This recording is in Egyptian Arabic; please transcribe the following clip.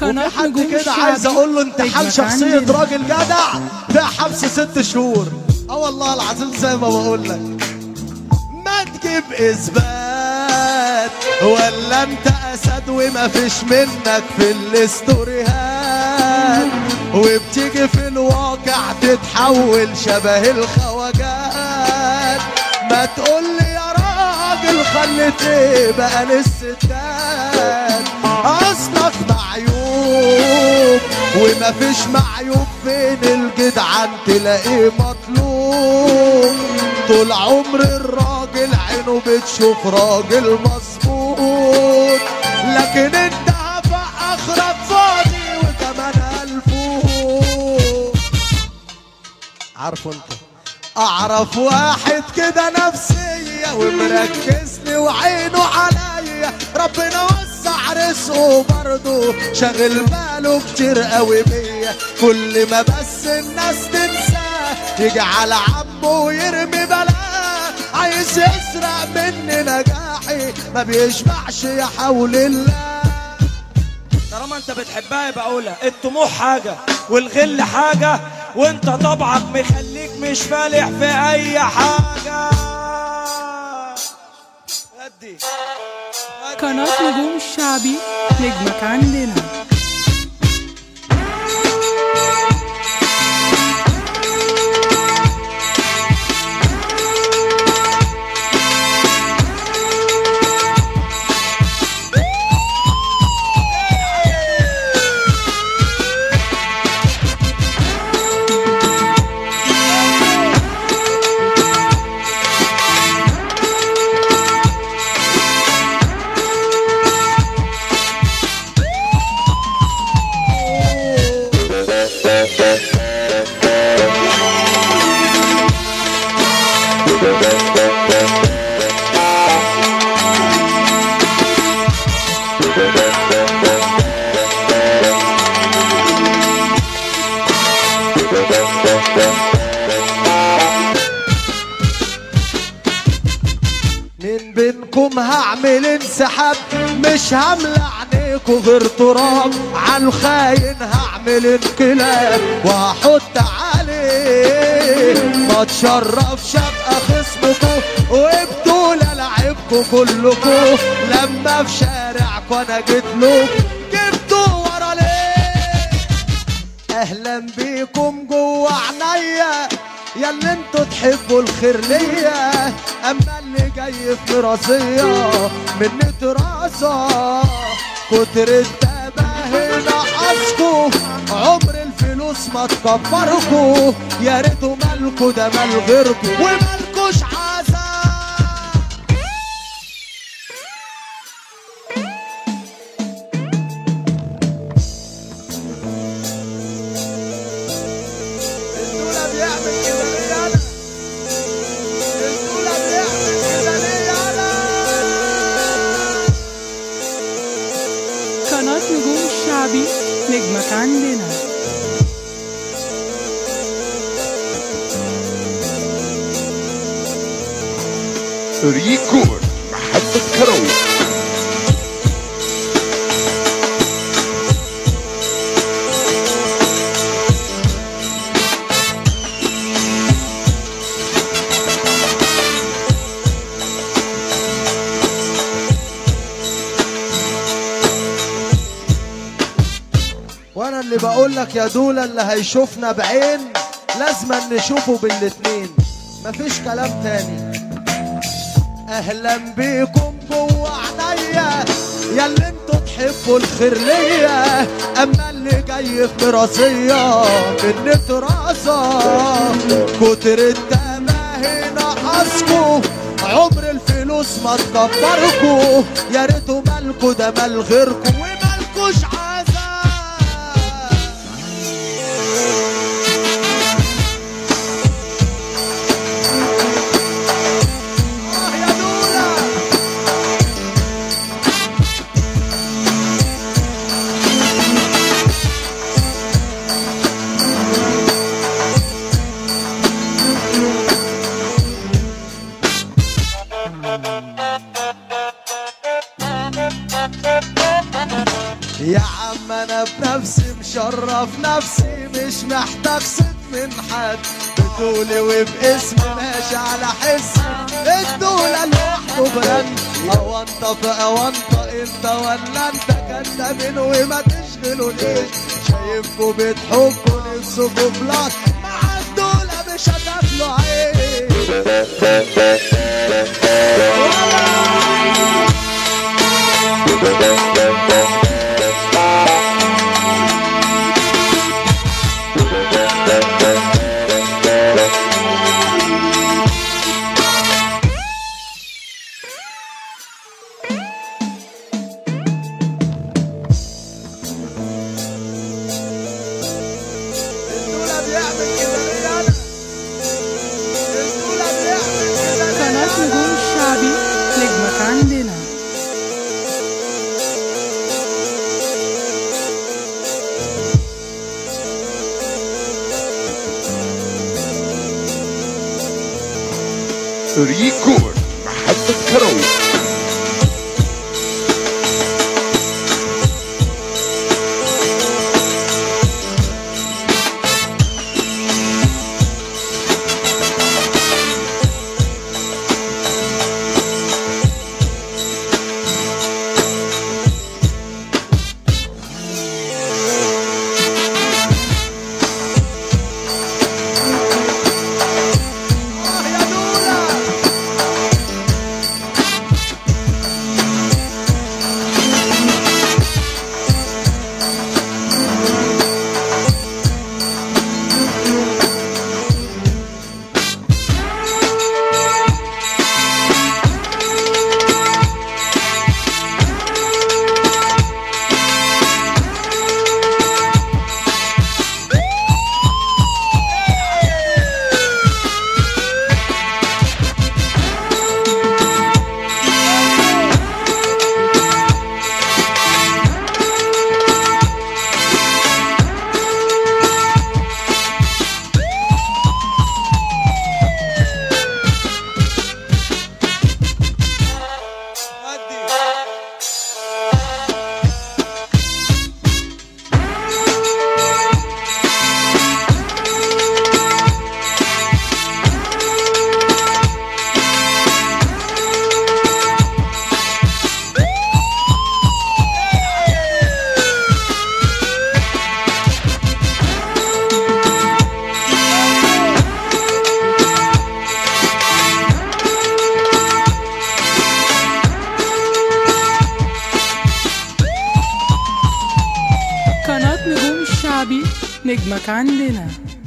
قناة وفي حد نجوم كده الشعبي عايز اقول له انتحال نجمك شخصية عندنا. راجل جدع ده حبس ست شهور اه والله العظيم زي ما بقول لك ما تجيب اثبات ولا انت اسد وما فيش منك في الاستوريهات وبتيجي في الواقع تتحول شبه الخواجات ما تقول لي يا راجل خليت ايه بقى للستات اصلك معيوب وما فيش معيوب فين الجدعان تلاقيه مطلوب طول عمر الراجل عينه بتشوف راجل مظبوط لكن انت هفق اخرك فاضي وكمان الفوق عارفه انت اعرف واحد كده نفسية ومركز لي وعينه عليا ربنا وسع رزقه برضه شاغل باله كتير قوي بيا كل ما بس الناس تنساه يجي على عمه ويرمي بلاه عايز يسرق مني نجاحي ما بيشبعش يا حول الله طالما انت بتحبها يبقى قولها الطموح حاجة والغل حاجة وانت طبعك مخليك مش فالح في اي حاجة ادي قناة نجوم الشعبي نجمك عندنا من بينكم هعمل انسحاب مش هملى عينيكوا غير تراب على الخاين هعمل انقلاب وهحط عليه ما تشرفش ابقى خصمكوا وبطولة لعبكوا كلكوا لما في شارعكوا انا جيت له جبتوا ورا ليه اهلا بيكم جوه عينيا يا اللي انتوا تحبوا الخير ليا اما اللي جاي في راسيا مني تراسة كتر التباهي نقصكوا عمر الفلوس ما تكبركوا يا ريتوا مالكوا ده مال غيركوا ومالكوش عذاب الدولة بيعمل كده ليه انا الدولة بيعمل كده ليه انا قناة نجوم الشعبي نجمك عندنا ريكورد محمد كروي وانا اللي بقول لك يا دولة اللي هيشوفنا بعين لازم نشوفه بالاتنين مفيش كلام تاني اهلا بيكم جوه عينيا يا اللي انتوا تحبوا الخير ليا اما اللي جاي في راسيا من راسة كتر التماهي نقصكوا عمر الفلوس ما تكبركوا يا ريتوا مالكوا ده مال غيركوا ومالكوش عذاب آه يا دولة يا انا بنفسي مشرف نفسي مش محتاج صيت من حد بطولي وباسمي ماشي على حسي الدولة لوحده براند اوانطة في اوانطة انت ولا انت كدابين وما تشغلونيش شايفكوا بتحبوا نفسكوا بلاط مع الدولة مش هتاكلوا عيش الدولة بيعمل كده ليه انا الدولة بيعمل كده ليه قناة أنا؟ نجوم الشعبي نجمك عندنا ريكورد محمد كروي آه يا دولة ودي قناة نجوم الشعبي نجمك عندنا